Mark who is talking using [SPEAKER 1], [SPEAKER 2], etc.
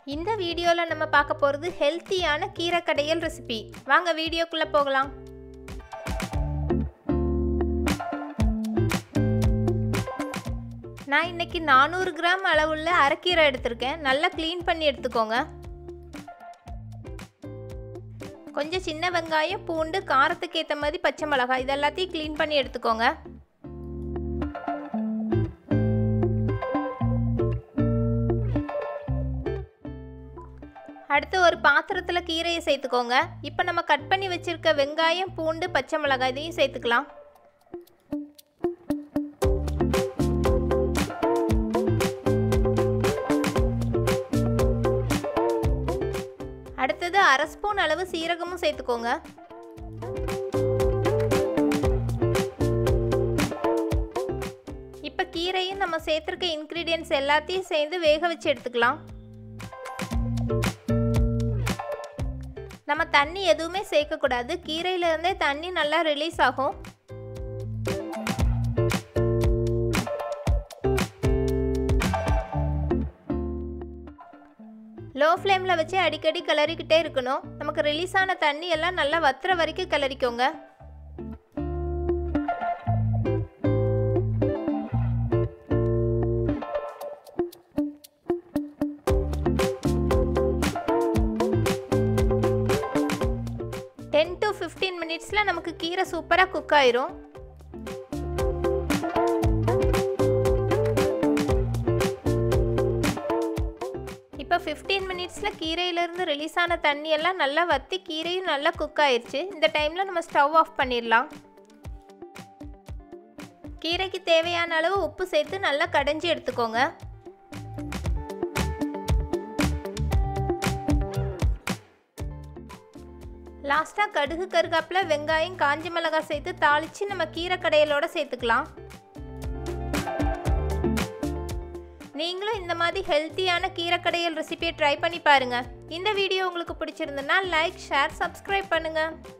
[SPEAKER 1] இந்த வீடியோவில் நம்ம பார்க்க போகிறது ஹெல்த்தியான கீரை கடையல் ரெசிபி வாங்க வீடியோக்குள்ளே போகலாம் நான் இன்னைக்கு நானூறு கிராம் அளவுள்ள அரைக்கீரை எடுத்திருக்கேன் நல்லா க்ளீன் பண்ணி எடுத்துக்கோங்க கொஞ்சம் சின்ன வெங்காயம் பூண்டு காரத்துக்கு ஏற்ற மாதிரி பச்சை மிளகாய் இது எல்லாத்தையும் க்ளீன் பண்ணி எடுத்துக்கோங்க அடுத்து ஒரு பாத்திரத்தில் கீரையை சேர்த்துக்கோங்க இப்போ நம்ம கட் பண்ணி வச்சுருக்க வெங்காயம் பூண்டு பச்சை மிளகாய் இதையும் சேர்த்துக்கலாம் அடுத்தது அரை ஸ்பூன் அளவு சீரகமும் சேர்த்துக்கோங்க இப்போ கீரையும் நம்ம சேர்த்துருக்க இன்க்ரீடியன்ஸ் எல்லாத்தையும் சேர்ந்து வேக வச்சு எடுத்துக்கலாம் நம்ம தண்ணி எதுவுமே சேர்க்கக்கூடாது கீரையிலேருந்தே தண்ணி நல்லா ரிலீஸ் ஆகும் லோ ஃப்ளேமில் வச்சு அடிக்கடி கிளறிக்கிட்டே இருக்கணும் நமக்கு ரிலீஸ் ஆன தண்ணி எல்லாம் நல்லா வத்துற வரைக்கும் கிளறிக்கோங்க டென் டு ஃபிஃப்டீன் மினிட்ஸில் நமக்கு கீரை சூப்பராக குக் ஆயிரும் இப்போ ஃபிஃப்டீன் மினிட்ஸில் கீரையிலேருந்து ரிலீஸ் ஆன தண்ணி எல்லாம் நல்லா வற்றி கீரையும் நல்லா குக் ஆயிடுச்சு இந்த டைமில் நம்ம ஸ்டவ் ஆஃப் பண்ணிடலாம் கீரைக்கு தேவையான அளவு உப்பு சேர்த்து நல்லா கடைஞ்சி எடுத்துக்கோங்க லாஸ்ட்டாக கடுகு கருகாப்பில் வெங்காயம் காஞ்சி மிளகாய் சேர்த்து தாளித்து நம்ம கீரை கடையலோட சேர்த்துக்கலாம் நீங்களும் இந்த மாதிரி ஹெல்த்தியான கீரை கடையல் ரெசிபியை ட்ரை பண்ணி பாருங்கள் இந்த வீடியோ உங்களுக்கு பிடிச்சிருந்ததுன்னா லைக் ஷேர் சப்ஸ்கிரைப் பண்ணுங்கள்